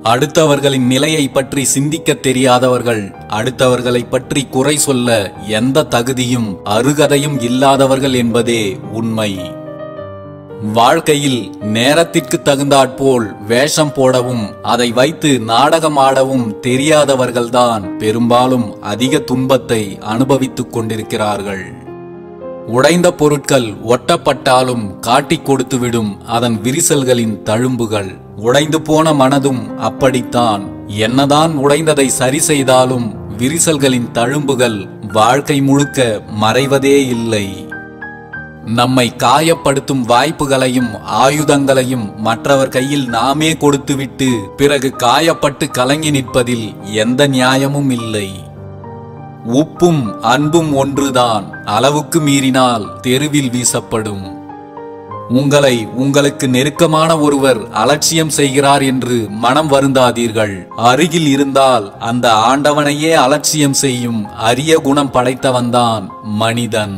அடுத்தவர்களின் நிலையை பற்றி சிந்திக்க தெரியாதவர்கள் அடுத்தவர்களை பற்றி குறை சொல்ல எந்த தகுதியும் அருகதையும் இல்லாதவர்கள் என்பதே உண்மை வாழ்க்கையில் நேரத்திற்கு தகுந்தாற்போல் வேஷம் போடவும் அதை வைத்து நாடகம் ஆடவும் தெரியாதவர்கள்தான் பெரும்பாலும் அதிக துன்பத்தை அனுபவித்துக் கொண்டிருக்கிறார்கள் உடைந்த பொருட்கள் ஒட்டப்பட்டாலும் காட்டிக் கொடுத்துவிடும் அதன் விரிசல்களின் தழும்புகள் உடைந்து போன மனதும் அப்படித்தான் என்னதான் உடைந்ததை சரி செய்தாலும் விரிசல்களின் தழும்புகள் வாழ்க்கை முழுக்க மறைவதே இல்லை நம்மை காயப்படுத்தும் வாய்ப்புகளையும் ஆயுதங்களையும் மற்றவர் கையில் நாமே கொடுத்துவிட்டு பிறகு காயப்பட்டு கலங்கி நிற்பதில் எந்த நியாயமும் இல்லை உப்பும் அன்பும் ஒன்றுதான் அளவுக்கு மீறினால் தெருவில் வீசப்படும் உங்களை உங்களுக்கு நெருக்கமான ஒருவர் அலட்சியம் செய்கிறார் என்று மனம் வருந்தாதீர்கள் அருகில் இருந்தால் அந்த ஆண்டவனையே அலட்சியம் செய்யும் அரிய குணம் படைத்தவன்தான் மனிதன்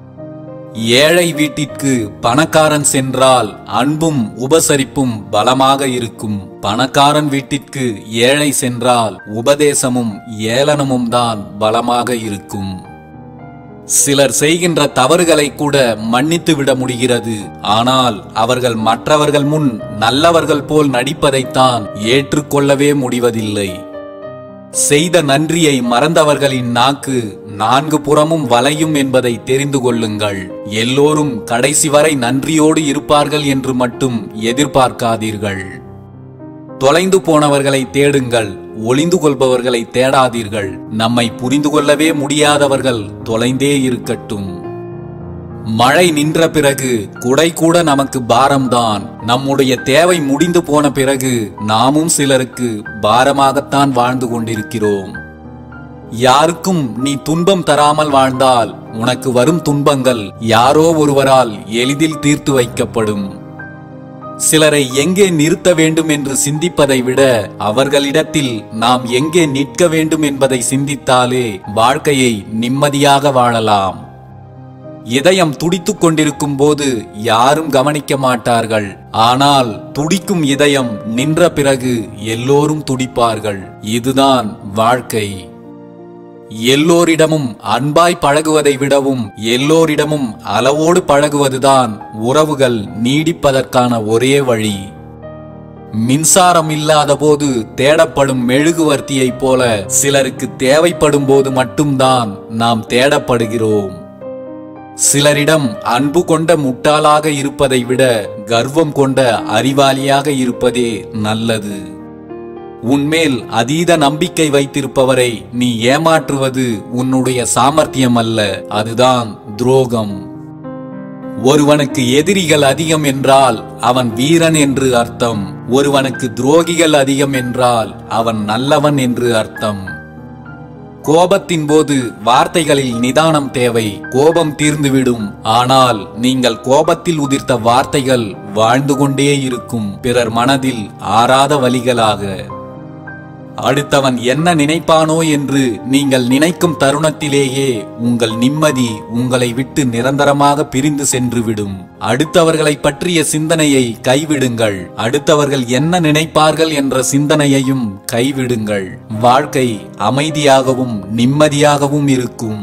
ஏழை வீட்டிற்கு பணக்காரன் சென்றால் அன்பும் உபசரிப்பும் பலமாக இருக்கும் பணக்காரன் வீட்டிற்கு ஏழை சென்றால் உபதேசமும் ஏளனமும் தான் பலமாக இருக்கும் சிலர் செய்கின்ற தவறுகளை கூட மன்னித்து விட முடிகிறது ஆனால் அவர்கள் மற்றவர்கள் முன் நல்லவர்கள் போல் நடிப்பதைத்தான் ஏற்றுக்கொள்ளவே முடிவதில்லை செய்த நன்றியை மறந்தவர்களின் நாக்கு நான்கு புறமும் வளையும் என்பதை தெரிந்து கொள்ளுங்கள் எல்லோரும் கடைசி வரை நன்றியோடு இருப்பார்கள் என்று மட்டும் எதிர்பார்க்காதீர்கள் தொலைந்து போனவர்களை தேடுங்கள் ஒளிந்து கொள்பவர்களை தேடாதீர்கள் நம்மை புரிந்து கொள்ளவே முடியாதவர்கள் தொலைந்தே இருக்கட்டும் மழை நின்ற பிறகு குடை கூட நமக்கு பாரம்தான் நம்முடைய தேவை முடிந்து போன பிறகு நாமும் சிலருக்கு பாரமாகத்தான் வாழ்ந்து கொண்டிருக்கிறோம் யாருக்கும் நீ துன்பம் தராமல் வாழ்ந்தால் உனக்கு வரும் துன்பங்கள் யாரோ ஒருவரால் எளிதில் தீர்த்து வைக்கப்படும் சிலரை எங்கே நிறுத்த வேண்டும் என்று சிந்திப்பதை விட அவர்களிடத்தில் நாம் எங்கே நிற்க வேண்டும் என்பதை சிந்தித்தாலே வாழ்க்கையை நிம்மதியாக வாழலாம் இதயம் துடித்துக் கொண்டிருக்கும் போது யாரும் கவனிக்க மாட்டார்கள் ஆனால் துடிக்கும் இதயம் நின்ற பிறகு எல்லோரும் துடிப்பார்கள் இதுதான் வாழ்க்கை எல்லோரிடமும் அன்பாய் பழகுவதை விடவும் எல்லோரிடமும் அளவோடு பழகுவதுதான் உறவுகள் நீடிப்பதற்கான ஒரே வழி மின்சாரம் இல்லாத போது தேடப்படும் மெழுகுவர்த்தியைப் போல சிலருக்கு தேவைப்படும் போது மட்டும்தான் நாம் தேடப்படுகிறோம் சிலரிடம் அன்பு கொண்ட முட்டாளாக இருப்பதை விட கர்வம் கொண்ட அறிவாளியாக இருப்பதே நல்லது உன்மேல் அதீத நம்பிக்கை வைத்திருப்பவரை நீ ஏமாற்றுவது உன்னுடைய சாமர்த்தியம் அல்ல அதுதான் துரோகம் ஒருவனுக்கு எதிரிகள் அதிகம் என்றால் அவன் வீரன் என்று அர்த்தம் ஒருவனுக்கு துரோகிகள் அதிகம் என்றால் அவன் நல்லவன் என்று அர்த்தம் கோபத்தின் போது வார்த்தைகளில் நிதானம் தேவை கோபம் தீர்ந்துவிடும் ஆனால் நீங்கள் கோபத்தில் உதிர்த்த வார்த்தைகள் வாழ்ந்து கொண்டே இருக்கும் பிறர் மனதில் ஆறாத வலிகளாக அடுத்தவன் என்ன நினைப்பானோ என்று நீங்கள் நினைக்கும் தருணத்திலேயே உங்கள் நிம்மதி உங்களை விட்டு நிரந்தரமாக பிரிந்து சென்றுவிடும் அடுத்தவர்களை பற்றிய சிந்தனையை கைவிடுங்கள் அடுத்தவர்கள் என்ன நினைப்பார்கள் என்ற சிந்தனையையும் கைவிடுங்கள் வாழ்க்கை அமைதியாகவும் நிம்மதியாகவும் இருக்கும்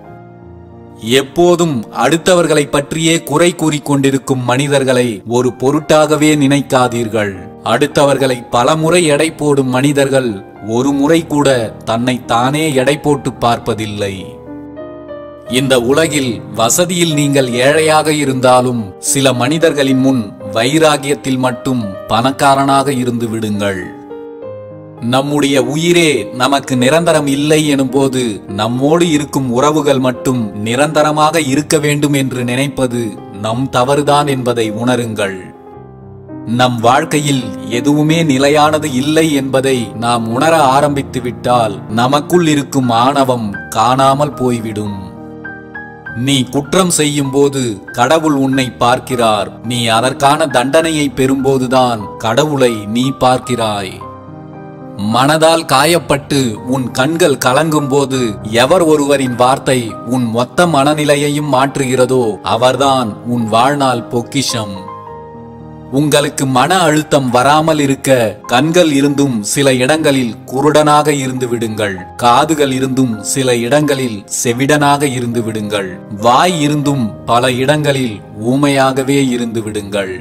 எப்போதும் அடுத்தவர்களை பற்றியே குறை கூறிக்கொண்டிருக்கும் மனிதர்களை ஒரு பொருட்டாகவே நினைக்காதீர்கள் அடுத்தவர்களை பலமுறை எடை போடும் மனிதர்கள் ஒரு முறை கூட தன்னை தானே எடை போட்டு பார்ப்பதில்லை இந்த உலகில் வசதியில் நீங்கள் ஏழையாக இருந்தாலும் சில மனிதர்களின் முன் வைராகியத்தில் மட்டும் பணக்காரனாக இருந்து விடுங்கள் நம்முடைய உயிரே நமக்கு நிரந்தரம் இல்லை எனும்போது நம்மோடு இருக்கும் உறவுகள் மட்டும் நிரந்தரமாக இருக்க வேண்டும் என்று நினைப்பது நம் தவறுதான் என்பதை உணருங்கள் நம் வாழ்க்கையில் எதுவுமே நிலையானது இல்லை என்பதை நாம் உணர ஆரம்பித்து விட்டால் நமக்குள் இருக்கும் ஆணவம் காணாமல் போய்விடும் நீ குற்றம் செய்யும் போது கடவுள் உன்னை பார்க்கிறார் நீ அதற்கான தண்டனையை பெறும்போதுதான் கடவுளை நீ பார்க்கிறாய் மனதால் காயப்பட்டு உன் கண்கள் கலங்கும் போது எவர் ஒருவரின் வார்த்தை உன் மொத்த மனநிலையையும் மாற்றுகிறதோ அவர்தான் உன் வாழ்நாள் பொக்கிஷம் உங்களுக்கு மன அழுத்தம் வராமல் இருக்க கண்கள் இருந்தும் சில இடங்களில் குருடனாக இருந்து விடுங்கள் காதுகள் இருந்தும் சில இடங்களில் செவிடனாக இருந்து விடுங்கள் வாய் இருந்தும் பல இடங்களில் ஊமையாகவே இருந்து விடுங்கள்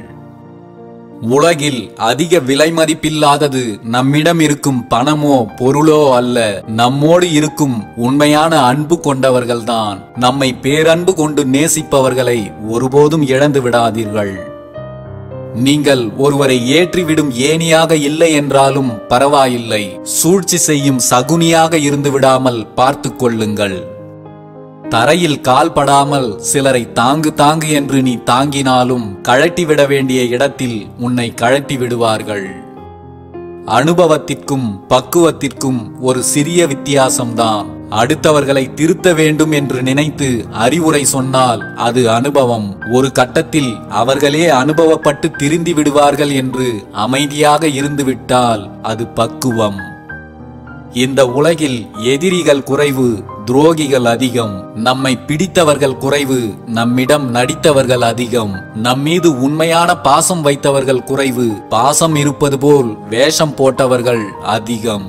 உலகில் அதிக விலை மதிப்பில்லாதது நம்மிடம் இருக்கும் பணமோ பொருளோ அல்ல நம்மோடு இருக்கும் உண்மையான அன்பு கொண்டவர்கள்தான் நம்மை பேரன்பு கொண்டு நேசிப்பவர்களை ஒருபோதும் இழந்து விடாதீர்கள் நீங்கள் ஒருவரை ஏற்றிவிடும் ஏணியாக இல்லை என்றாலும் பரவாயில்லை சூழ்ச்சி செய்யும் சகுனியாக இருந்து விடாமல் பார்த்துக் கொள்ளுங்கள் தரையில் கால் படாமல் சிலரை தாங்கு தாங்கு என்று நீ தாங்கினாலும் கழட்டி விட வேண்டிய இடத்தில் உன்னை கழட்டி விடுவார்கள் அனுபவத்திற்கும் பக்குவத்திற்கும் ஒரு சிறிய வித்தியாசம்தான் அடுத்தவர்களை திருத்த வேண்டும் என்று நினைத்து அறிவுரை சொன்னால் அது அனுபவம் ஒரு கட்டத்தில் அவர்களே அனுபவப்பட்டு திருந்தி விடுவார்கள் என்று அமைதியாக இருந்துவிட்டால் அது பக்குவம் இந்த உலகில் எதிரிகள் குறைவு துரோகிகள் அதிகம் நம்மை பிடித்தவர்கள் குறைவு நம்மிடம் நடித்தவர்கள் அதிகம் நம்மீது உண்மையான பாசம் வைத்தவர்கள் குறைவு பாசம் இருப்பது போல் வேஷம் போட்டவர்கள் அதிகம்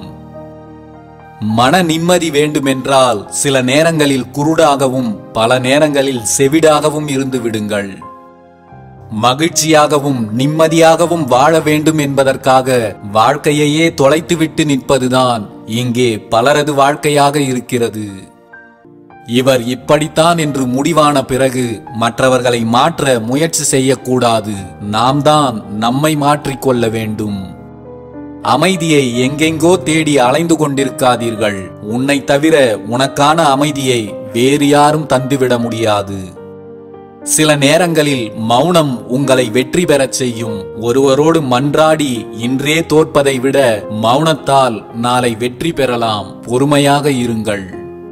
மன நிம்மதி வேண்டுமென்றால் சில நேரங்களில் குருடாகவும் பல நேரங்களில் செவிடாகவும் இருந்து விடுங்கள் மகிழ்ச்சியாகவும் நிம்மதியாகவும் வாழ வேண்டும் என்பதற்காக வாழ்க்கையையே தொலைத்துவிட்டு நிற்பதுதான் இங்கே பலரது வாழ்க்கையாக இருக்கிறது இவர் இப்படித்தான் என்று முடிவான பிறகு மற்றவர்களை மாற்ற முயற்சி செய்யக்கூடாது நாம் தான் நம்மை மாற்றிக்கொள்ள வேண்டும் அமைதியை எங்கெங்கோ தேடி அலைந்து கொண்டிருக்காதீர்கள் உன்னை தவிர உனக்கான அமைதியை வேறு யாரும் தந்துவிட முடியாது சில நேரங்களில் மௌனம் உங்களை வெற்றி பெறச் செய்யும் ஒருவரோடு மன்றாடி இன்றே தோற்பதை விட மௌனத்தால் நாளை வெற்றி பெறலாம் பொறுமையாக இருங்கள்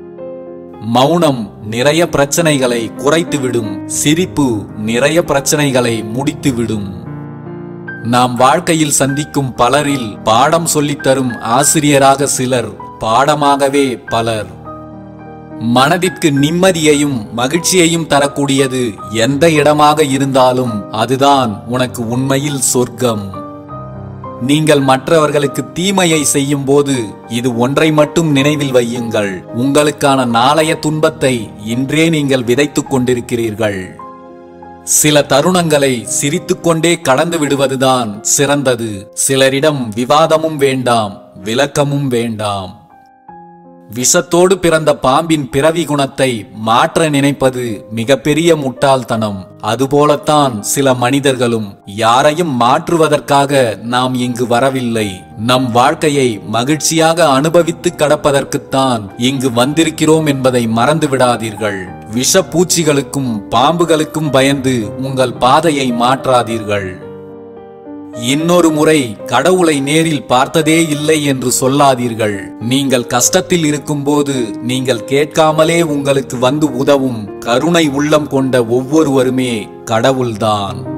மௌனம் நிறைய பிரச்சனைகளை குறைத்துவிடும் சிரிப்பு நிறைய பிரச்சனைகளை முடித்துவிடும் நாம் வாழ்க்கையில் சந்திக்கும் பலரில் பாடம் சொல்லித் தரும் ஆசிரியராக சிலர் பாடமாகவே பலர் மனதிற்கு நிம்மதியையும் மகிழ்ச்சியையும் தரக்கூடியது எந்த இடமாக இருந்தாலும் அதுதான் உனக்கு உண்மையில் சொர்க்கம் நீங்கள் மற்றவர்களுக்கு தீமையை செய்யும் போது இது ஒன்றை மட்டும் நினைவில் வையுங்கள் உங்களுக்கான நாளைய துன்பத்தை இன்றே நீங்கள் விதைத்துக் கொண்டிருக்கிறீர்கள் சில தருணங்களை சிரித்துக்கொண்டே கடந்து விடுவதுதான் சிறந்தது சிலரிடம் விவாதமும் வேண்டாம் விளக்கமும் வேண்டாம் விஷத்தோடு பிறந்த பாம்பின் பிறவி குணத்தை மாற்ற நினைப்பது மிகப்பெரிய முட்டாள்தனம் அதுபோலத்தான் சில மனிதர்களும் யாரையும் மாற்றுவதற்காக நாம் இங்கு வரவில்லை நம் வாழ்க்கையை மகிழ்ச்சியாக அனுபவித்து கடப்பதற்குத்தான் இங்கு வந்திருக்கிறோம் என்பதை மறந்து விடாதீர்கள் விஷ பூச்சிகளுக்கும் பாம்புகளுக்கும் பயந்து உங்கள் பாதையை மாற்றாதீர்கள் இன்னொரு முறை கடவுளை நேரில் பார்த்ததே இல்லை என்று சொல்லாதீர்கள் நீங்கள் கஷ்டத்தில் இருக்கும்போது நீங்கள் கேட்காமலே உங்களுக்கு வந்து உதவும் கருணை உள்ளம் கொண்ட ஒவ்வொருவருமே கடவுள்தான்